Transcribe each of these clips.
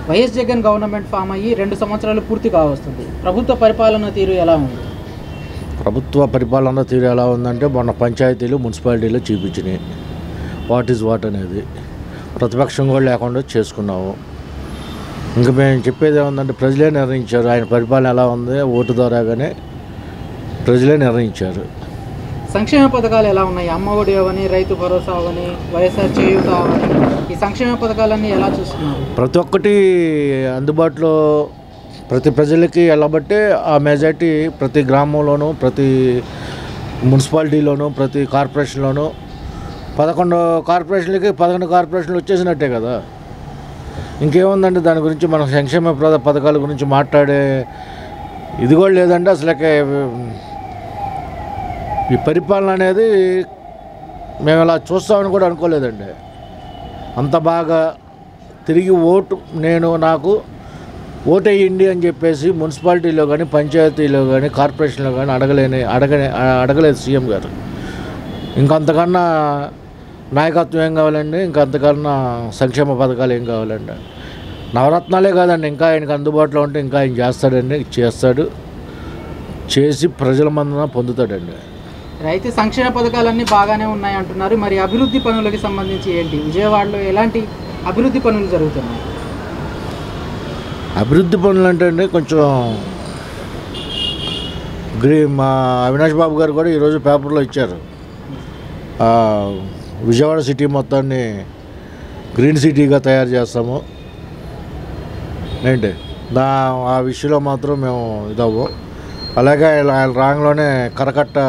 YS Jagan government form అయ్యి రెండు సంవత్సరాలు పూర్తి కావస్తుంది ప్రభుత్వ పరిపాలన తీరు ఎలా ఉంది ప్రభుత్వ పరిపాలన తీరు ఎలా ఉందంటే మొన్న పంచాయతీలు మున్సిపాలిటీలు చూపించినాయి వాట్ ఈజ్ వాట్ అనేది ప్రతిపక్షం కూడా లేకుండా చేసుకున్నాము ఇంకా మేము చెప్పేది ఏముందంటే ప్రజలే నిర్ణయించారు ఆయన పరిపాలన ఎలా ఉంది ఓటు ద్వారాగానే ప్రజలే నిర్ణయించారు సంక్షేమ పథకాలు ఎలా ఉన్నాయి అమ్మ ఒడి అవని రైతు భరోసా అవని వైఎస్ఆర్ చేయూత అవని ఈ సంక్షేమ పథకాలన్నీ ఎలా చూస్తున్నారు ప్రతి ఒక్కటి అందుబాటులో ప్రతి ప్రజలకి వెళ్ళబట్టే ఆ మెజార్టీ ప్రతి గ్రామంలోనూ ప్రతి మున్సిపాలిటీలోనూ ప్రతి కార్పొరేషన్లోనూ పదకొండు కార్పొరేషన్లకి పదకొండు కార్పొరేషన్లు వచ్చేసినట్టే కదా ఇంకేముందండి దాని గురించి మనం సంక్షేమ పథ- పథకాల గురించి మాట్లాడే ఇది కూడా లేదంటే అసలుకే ఈ పరిపాలన అనేది మేము ఇలా చూస్తామని కూడా అనుకోలేదండి అంత బాగా తిరిగి ఓటు నేను నాకు ఓటేయండి అని చెప్పేసి మున్సిపాలిటీలో కానీ పంచాయతీలో కానీ కార్పొరేషన్లో కానీ అడగలేని అడగనే అడగలేదు సీఎం గారు ఇంకంతకన్నా నాయకత్వం ఏం కావాలండి ఇంకా అంతకన్నా సంక్షేమ పథకాలు ఏం కావాలండి నవరత్నాలే కాదండి ఇంకా ఆయనకు అందుబాటులో ఉంటే ఇంకా ఆయన చేస్తాడండి చేస్తాడు చేసి ప్రజల మందన పొందుతాడండి అయితే సంక్షేమ పథకాలన్నీ బాగానే ఉన్నాయి అంటున్నారు మరి అభివృద్ధి పనులకి సంబంధించి ఏంటి విజయవాడలో ఎలాంటి అభివృద్ధి పనులు జరుగుతున్నాయి అభివృద్ధి పనులు అంటే అండి కొంచెం గ్రీ మా అవినాష్ బాబు గారు కూడా ఈరోజు పేపర్లో ఇచ్చారు ఆ, విజయవాడ సిటీ మొత్తాన్ని గ్రీన్ సిటీగా తయారు చేస్తాము ఏంటి దా ఆ విషయంలో మాత్రం మేము ఇదవ్వు అలాగే ఆయన ఆయన రాంగ్లోనే కరకట్ట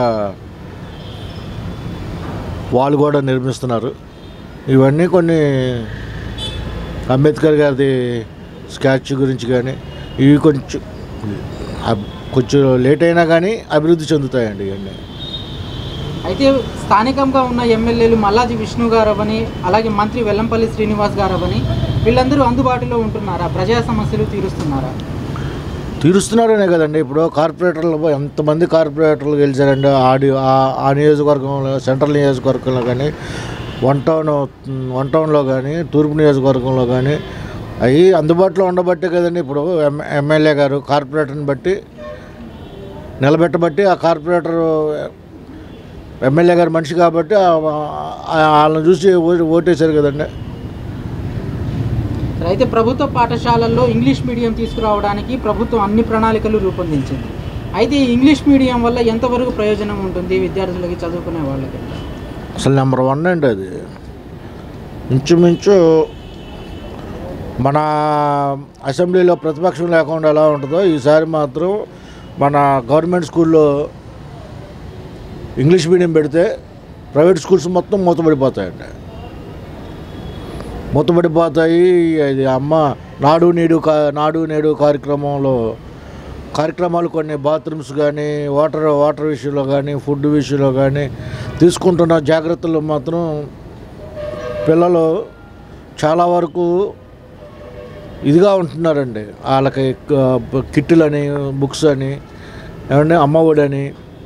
వాళ్ళు కూడా నిర్మిస్తున్నారు ఇవన్నీ కొన్ని అంబేద్కర్ గారిది స్టాచ్యూ గురించి కానీ ఇవి కొంచెం అబ్- కొంచెం లేట్ అయినా కానీ అభివృద్ధి చెందుతాయండి ఇవన్నీ అయితే స్థానికంగా ఉన్న ఎమ్మెల్యేలు మల్లాజి విష్ణు గారు అవని అలాగే మంత్రి వెల్లంపల్లి శ్రీనివాస్ గారు అవని వీళ్ళందరూ అందుబాటులో ఉంటున్నారా ప్రజా సమస్యలు తీరుస్తున్నారా తీరుస్తున్నారనే కదండి ఇప్పుడు కార్పొరేటర్లు ఎంతమంది కార్పొరేటర్లు గెలిచారండి ఆడి ఆ- ఆ నియోజకవర్గంలో సెంట్రల్ నియోజకవర్గంలో కానీ వన్ టౌన్ వన్ టౌన్లో కానీ తూర్పు నియోజకవర్గంలో కానీ అవి అందుబాటులో ఉండబట్టే కదండి ఇప్పుడు ఎమ్ ఎమ్మెల్యే గారు కార్పొరేటర్ని బట్టి నిలబెట్టబట్టి ఆ కార్పొరేటర్ ఎమ్మెల్యే గారు మనిషి కాబట్టి ఆ- ఆ- వాళ్ళని చూసి ఓ- ఓటేశారు కదండి అయితే ప్రభుత్వ పాఠశాలల్లో ఇంగ్లీష్ మీడియం తీసుకురావడానికి ప్రభుత్వం అన్ని ప్రణాళికలు రూపొందించింది అయితే ఈ ఇంగ్లీష్ మీడియం వల్ల ఎంతవరకు ప్రయోజనం ఉంటుంది విద్యార్థులకి చదువుకునే వాళ్ళకి అసలు నెంబర్ వన్ అండి అది ఇంచుమించు మన అసెంబ్లీలో ప్రతిపక్షం లేకుండా ఎలా ఉంటుందో ఈసారి మాత్రం మన గవర్నమెంట్ స్కూల్లో ఇంగ్లీష్ మీడియం పెడితే ప్రైవేట్ స్కూల్స్ మొత్తం మూతపడిపోతాయండి మూతపడిపోతాయి ఇది అమ్మ నాడు నేడు కా నాడు నేడు కార్యక్రమంలో కార్యక్రమాలు కొన్ని బాత్రూమ్స్ కానీ వాటర్ వాటర్ విషయంలో కానీ ఫుడ్ విషయంలో కానీ తీసుకుంటున్న జాగ్రత్తలు మాత్రం పిల్లలు చాలా వరకు ఇదిగా ఉంటున్నారండి వాళ్ళకి క- కిట్టులని బుక్స్ అని ఏమంటే అమ్మఒడని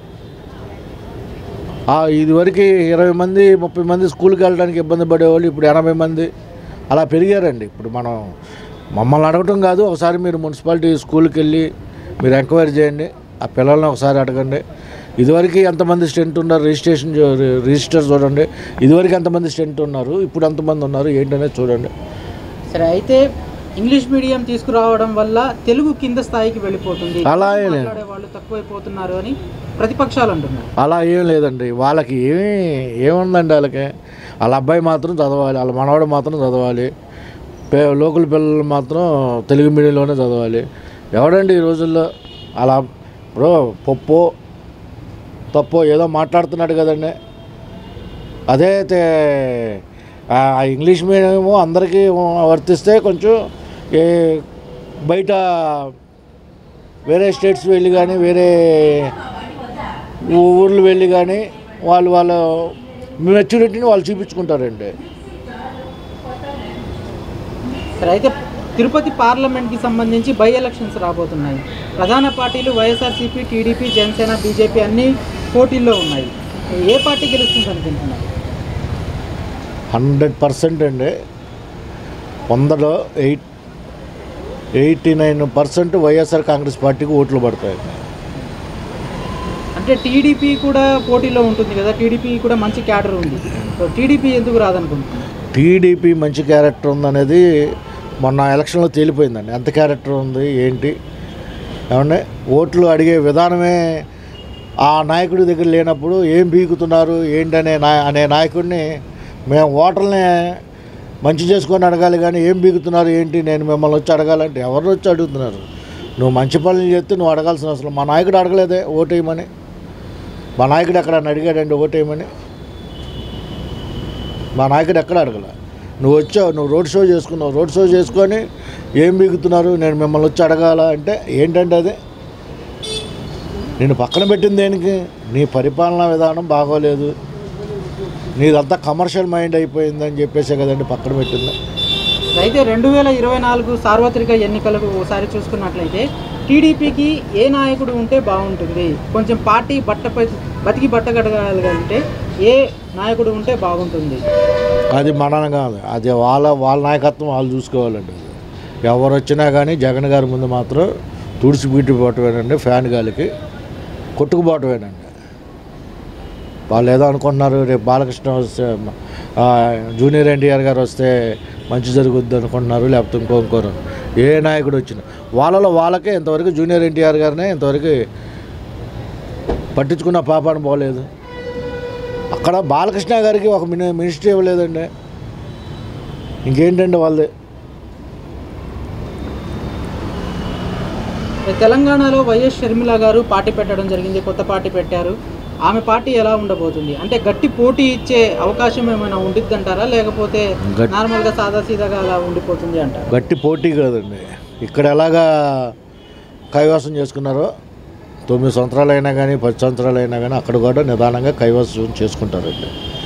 ఇదివరకు ఇరవై మంది ముప్పై మంది స్కూల్కి వెళ్ళడానికి ఇబ్బంది పడేవాళ్ళు ఇప్పుడు ఎనభై మంది అలా పెరిగారండి ఇప్పుడు మనం మమ్మల్ని అడగటం కాదు ఒకసారి మీరు మున్సిపాలిటీ స్కూల్కి వెళ్ళి మీరు ఎంక్వైరీ చేయండి ఆ పిల్లల్ని ఒకసారి అడగండి ఇదివరకు ఎంతమంది స్ట్రెంత్ ఉన్నారు రిజిస్ట్రేషన్ చూ- రిజిస్టర్ చూడండి ఇదివరకు ఎంతమంది స్ట్రెంత్ ఉన్నారు ఇప్పుడు ఎంతమంది ఉన్నారు ఏంటనేది చూడండి సరే అయితే ఇంగ్లీష్ మీడియం తీసుకురావడం వల్ల తెలుగు కింద స్థాయికి వెళ్ళిపోతుంది అలా ఏం లేదు. మాట్లాడే వాళ్ళు తక్కువైపోతున్నారు అని ప్రతిపక్షాలు అంటున్నారు అలా ఏం లేదండి వాళ్ళకి ఏమీ ఏముందండి వాళ్ళకి వాళ్ళ అబ్బాయి మాత్రం చదవాలి వాళ్ళ మనవాడు మాత్రం చదవాలి పే లోకల్ పిల్లలు మాత్రం తెలుగు మీడియంలోనే చదవాలి ఎవడండి ఈ రోజుల్లో అలా బ్రో పప్పు తప్పు ఏదో మాట్లాడుతున్నాడు కదండి అదే తే- ఆ ఇంగ్లీష్ మీడియము అందరికీ వర్తిస్తే కొంచెం ఏ బయట వేరే స్టేట్స్ వెళ్ళి కానీ వేరే ఊ- ఊర్లు వెళ్ళి కానీ వాళ్ళు వాళ్ళ మెచ్యూరిటీని వాళ్ళు చూపించుకుంటారండి సరే అయితే తిరుపతి పార్లమెంట్కి సంబంధించి బై ఎలక్షన్స్ రాబోతున్నాయి ప్రధాన పార్టీలు వైఎస్ఆర్సీపీ టీడీపీ జనసేన బీజేపీ అన్ని పోటీల్లో ఉన్నాయి ఏ పార్టీ గెలుస్తుంది అనుకుంటున్నారు హండ్రెడ్ పర్సెంట్ అండి వందలో eight eighty nine percent YSR Congress పార్టీకి ఓట్లు పడతాయండి అంటే టీడీపీ కూడా పోటీలో ఉంటుంది కదా టీడీపీ కూడా మంచి క్యాడర్ ఉంది సో టీడీపీ ఎందుకు రాదనుకుంటున్నారు టీడీపీ మంచి క్యారెక్టర్ ఉందనేది మొన్న ఎలక్షన్లో తేలిపోయిందండి ఎంత క్యారెక్టర్ ఉంది ఏంటి ఏమంటే ఓట్లు అడిగే విధానమే ఆ నాయకుడి దగ్గర లేనప్పుడు ఏం బీగుతున్నారు ఏంటనే నా అనే నాయకుడిని మేము ఓటర్ని మంచి చేసుకొని అడగాలి కానీ ఏం బీగుతున్నారు ఏంటి నేను మిమ్మల్ని వచ్చి అడగాలంటే ఎవరు వచ్చి అడుగుతున్నారు నువ్వు మంచి పనులు చేస్తే నువ్వు అడగాల్సిన అవసరం మా నాయకుడు అడగలేదే ఓటేయమని మా నాయకుడు ఎక్కడ అడిగాడండి ఓటేయమని మా నాయకుడు ఎక్కడ అడగల నువ్వు వచ్చావు నువ్వు రోడ్ షో చేసుకున్నావు రోడ్ షో చేసుకొని ఏం బిగుతున్నారు నేను మిమ్మల్ని వచ్చి అడగాల అంటే ఏంటంటే అది నేను పక్కన పెట్టింది దేనికి నీ పరిపాలనా విధానం బాగోలేదు నీదంతా కమర్షియల్ మైండ్ అయిపోయిందని చెప్పేసే కదండి పక్కన పెట్టింది అయితే రెండు వేల ఇరవై నాలుగు సార్వత్రిక ఎన్నికలకు ఒకసారి చూసుకున్నట్లయితే టీడీపీకి ఏ నాయకుడు ఉంటే బాగుంటుంది కొంచెం పార్టీ బట్టపై బతికి బట్టగడగలిగితే ఏ నాయకుడు ఉంటే బాగుంటుంది అది మన కాదు అది వాళ్ళ వాళ్ళ నాయకత్వం వాళ్ళు చూసుకోవాలండి ఎవరు వచ్చినా కానీ జగన్ గారి ముందు మాత్రం తుడిచిపెట్టిపోవటమేనండి ఫ్యాన్ గాలికి కొట్టుకుపోవటమేనండి వాళ్ళు ఏదో అనుకుంటున్నారు రేపు బాలకృష్ణ వస్తే ఆ, జూనియర్ ఎన్టీఆర్ గారు వస్తే మంచి జరుగుద్ది అనుకుంటున్నారు లేకపోతే ఇంకో ఇంకోరు ఏ నాయకుడు వచ్చినా వాళ్ళలో వాళ్ళకే ఇంతవరకు జూనియర్ ఎన్టీఆర్ గారినే ఇంతవరకు పట్టించుకున్న పాపాను పోలేదు అక్కడ బాలకృష్ణ గారికి ఒక మిని మినిస్ట్రీ ఇవ్వలేదండి ఇంకేంటండి వాళ్ళది తెలంగాణలో వైఎస్ షర్మిల గారు పార్టీ పెట్టడం జరిగింది కొత్త పార్టీ పెట్టారు ఆమె పార్టీ ఎలా ఉండబోతుంది అంటే గట్టి పోటీ ఇచ్చే అవకాశం ఏమైనా ఉండిద్దంటారా లేకపోతే గట్- నార్మల్గా సాదాసీదాగా అలా ఉండిపోతుంది అంటారా గట్టి పోటీ కాదండి ఇక్కడ ఎలాగా కైవాసం చేసుకున్నారో తొమ్మిది సంవత్సరాలు అయినా కానీ పది సంవత్సరాలు అయినా కానీ అక్కడ కూడా నిదానంగా కైవాసం చేసుకుంటారండి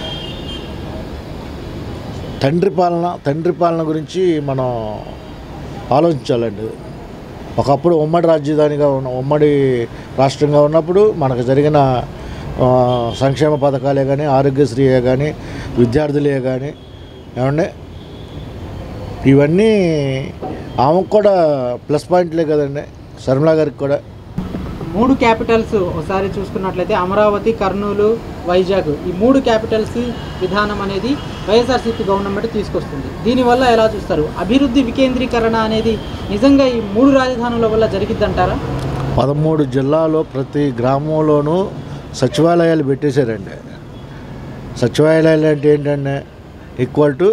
తండ్రి పాలన తండ్రి పాలన గురించి మనం ఆలోచించాలండి ఒకప్పుడు ఉమ్మడి రాజధానిగా ఉన్న ఉమ్మడి రాష్ట్రంగా ఉన్నప్పుడు మనకు జరిగిన ఆ, సంక్షేమ పథకాలే కానీ ఆరోగ్యశ్రీయే కానీ విద్యార్థులే కానీ ఏమండి ఇవన్నీ ఆమెకు కూడా ప్లస్ పాయింట్లే కదండి శర్మిలా గారికి కూడా మూడు క్యాపిటల్స్ ఒకసారి చూసుకున్నట్లయితే అమరావతి కర్నూలు వైజాగ్ ఈ మూడు క్యాపిటల్స్ విధానం అనేది వైఎస్ఆర్సీపీ గవర్నమెంట్ తీసుకొస్తుంది దీనివల్ల ఎలా చూస్తారు అభివృద్ధి వికేంద్రీకరణ అనేది నిజంగా ఈ మూడు రాజధానుల వల్ల జరిగిద్దంటారా పదమూడు జిల్లాలో ప్రతి గ్రామంలోనూ సచివాలయాలు పెట్టేశారండి సచివాలయాలు అంటే ఏంటంటే ఈక్వల్ టు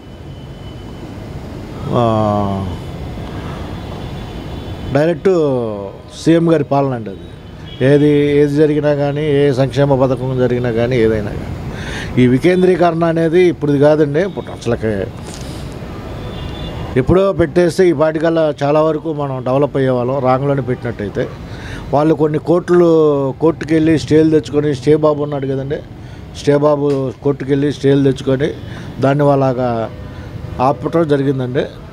డైరెక్ట్ సీఎం గారి పాలన అండి అది ఏది ఏది జరిగినా కానీ ఏ సంక్షేమ పథకం జరిగినా కానీ ఏదైనా కానీ ఈ వికేంద్రీకరణ అనేది ఇప్పుడు కాదండి ఇప్పుడు అసలుకి ఎప్పుడో పెట్టేస్తే ఈ పాటికల్లా చాలా వరకు మనం డెవలప్ అయ్యేవాళ్ళం రాంగ్లోనే పెట్టినట్టయితే వాళ్ళు కొన్ని కోర్టులు కోర్టుకి వెళ్ళి స్టేలు తెచ్చుకొని స్టే బాబు ఉన్నాడు కదండి స్టే బాబు కోర్టుకి వెళ్ళి స్టేలు తెచ్చుకొని దాన్ని వాళ్ళగా ఆపటం జరిగిందండి